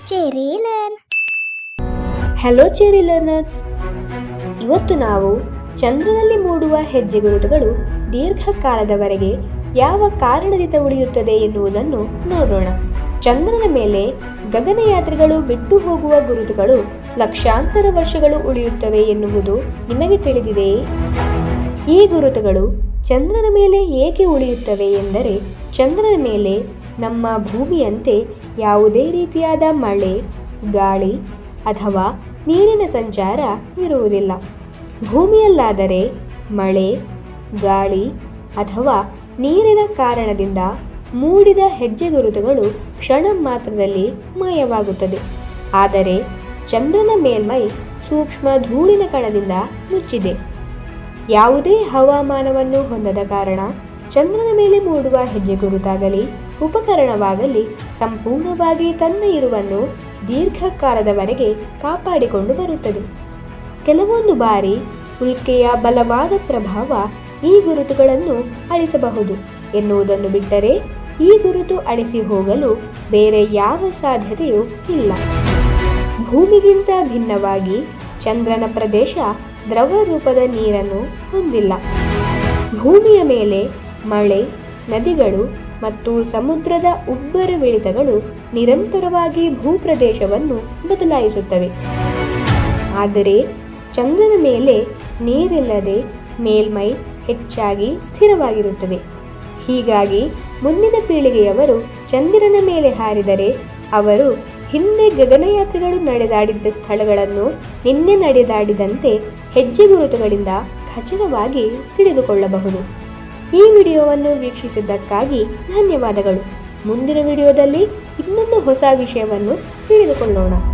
cherry learn hello cherry learners ಇವತ್ತು ನಾವು ಚಂದ್ರನಲ್ಲಿ ಮೂಡುವ ಹೆಜ್ಜೆ ಗುರುತುಗಳು ದೀರ್ಘಕಾಲದವರೆಗೆ ಯಾವ ಕಾರಣದಿಂದ ಉಳಿಯುತ್ತದೆ ಎನ್ನುವುದನ್ನು ನೋಡೋಣ ಚಂದ್ರನ ಮೇಲೆ ಗಗನಯಾತ್ರಿಗಳು ಬಿಟ್ಟು ಹೋಗುವ ಗುರುತುಗಳು ಲಕ್ಷಾಂತರ ವರ್ಷಗಳು ಉಳಿಯುತ್ತವೆ ಎನ್ನುವುದು ನಿಮಗೆ ತಿಳಿದಿದೆಯೇ ಈ ಗುರುತುಗಳು ಚಂದ್ರನ ಮೇಲೆ ಏಕೆ ಉಳಿಯುತ್ತವೆ ಎಂದರೆ ಚಂದ್ರನ ಮೇಲೆ ನಮ್ಮ ಭೂಮಿಯಂತೆ ಯಾವುದೇ ರೀತಿಯಾದ ಮಳೆ ಗಾಳಿ ಅಥವಾ ನೀರಿನ ಸಂಚಾರ ಇರುವುದಿಲ್ಲ ಭೂಮಿಯಲ್ಲಾದರೆ ಮಳೆ ಗಾಳಿ ಅಥವಾ ನೀರಿನ ಕಾರಣದಿಂದ ಮೂಡಿದ ಹೆಜ್ಜೆ ಗುರುತುಗಳು ಕ್ಷಣ ಮಾತ್ರದಲ್ಲಿ ಮಾಯವಾಗುತ್ತದೆ ಆದರೆ ಚಂದ್ರನ ಮೇಲ್ಮೈ ಸೂಕ್ಷ್ಮ ಧೂಳಿನ ಕಣದಿಂದ ಮುಚ್ಚಿದೆ ಯಾವುದೇ ಹವಾಮಾನವನ್ನು ಹೊಂದದ ಕಾರಣ ಚಂದ್ರನ ಮೇಲೆ ಮೂಡುವ ಹೆಜ್ಜೆ ಗುರುತಾಗಲಿ ಉಪಕರಣವಾಗಲಿ ಸಂಪೂರ್ಣವಾಗಿ ತನ್ನ ಇರುವನ್ನು ದೀರ್ಘಕಾಲದವರೆಗೆ ಕಾಪಾಡಿಕೊಂಡು ಬರುತ್ತದೆ ಕೆಲವೊಂದು ಬಾರಿ ಉಲ್ಕೆಯ ಬಲವಾದ ಪ್ರಭಾವ ಈ ಗುರುತುಗಳನ್ನು ಅಳಿಸಬಹುದು ಎನ್ನುವುದನ್ನು ಬಿಟ್ಟರೆ ಈ ಗುರುತು ಅಳಿಸಿ ಹೋಗಲು ಬೇರೆ ಯಾವ ಸಾಧ್ಯತೆಯೂ ಇಲ್ಲ ಭೂಮಿಗಿಂತ ಭಿನ್ನವಾಗಿ ಚಂದ್ರನ ಪ್ರದೇಶ ದ್ರವ ರೂಪದ ನೀರನ್ನು ಹೊಂದಿಲ್ಲ ಭೂಮಿಯ ಮೇಲೆ ಮಳೆ ನದಿಗಳು ಮತ್ತು ಸಮುದ್ರದ ಉಬ್ಬರವಿಳಿತಗಳು ನಿರಂತರವಾಗಿ ಭೂಪ್ರದೇಶವನ್ನು ಬದಲಾಯಿಸುತ್ತವೆ ಆದರೆ ಚಂದ್ರನ ಮೇಲೆ ನೀರಿಲ್ಲದೆ ಮೇಲ್ಮೈ ಹೆಚ್ಚಾಗಿ ಸ್ಥಿರವಾಗಿರುತ್ತದೆ ಹೀಗಾಗಿ ಮುಂದಿನ ಪೀಳಿಗೆಯವರು ಚಂದ್ರನ ಮೇಲೆ ಹಾರಿದರೆ ಅವರು ಹಿಂದೆ ಗಗನಯಾತ್ರಿಗಳು ನಡೆದಾಡಿದ್ದ ಸ್ಥಳಗಳನ್ನು ನಿನ್ನೆ ನಡೆದಾಡಿದಂತೆ ಹೆಜ್ಜೆ ಗುರುತುಗಳಿಂದ ಖಚಿತವಾಗಿ ತಿಳಿದುಕೊಳ್ಳಬಹುದು ಈ ವಿಡಿಯೋವನ್ನು ವೀಕ್ಷಿಸಿದ್ದಕ್ಕಾಗಿ ಧನ್ಯವಾದಗಳು ಮುಂದಿನ ವಿಡಿಯೋದಲ್ಲಿ ಇನ್ನೊಂದು ಹೊಸ ವಿಷಯವನ್ನು ತಿಳಿದುಕೊಳ್ಳೋಣ